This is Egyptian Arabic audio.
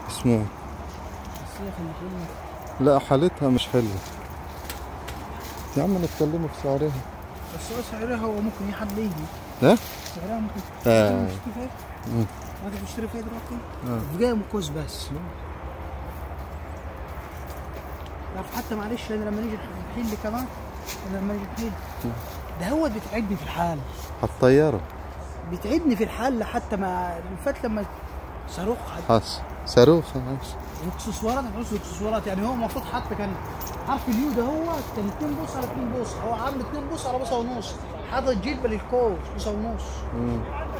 اسمه السيخ المحلول لا حالتها مش حلوة يا عم نتكلموا في سعرها بس هو سعرها هو ممكن اي حد يجي ها؟ سعرها ممكن آه. تشتري فيها مم. ما تشتري فيها دلوقتي آه. جاي مكوس بس تعرف حتى معلش انا لما نيجي نحل كمان أنا لما نيجي نحل ده هو بيتعبني في الحال هالطيارة بيتعبني في الحل حتى ما فات لما صاروخ حاس صاروخ حاس اكسسوارات هتحس اكسسوارات يعني هو المفروض حتى كان حرف اليو ده هو كان 2 بوصه على 2 بوصه هو عامل 2 بوصه على بوصه ونص حاطط جلبه للكوز بوصه ونص مم.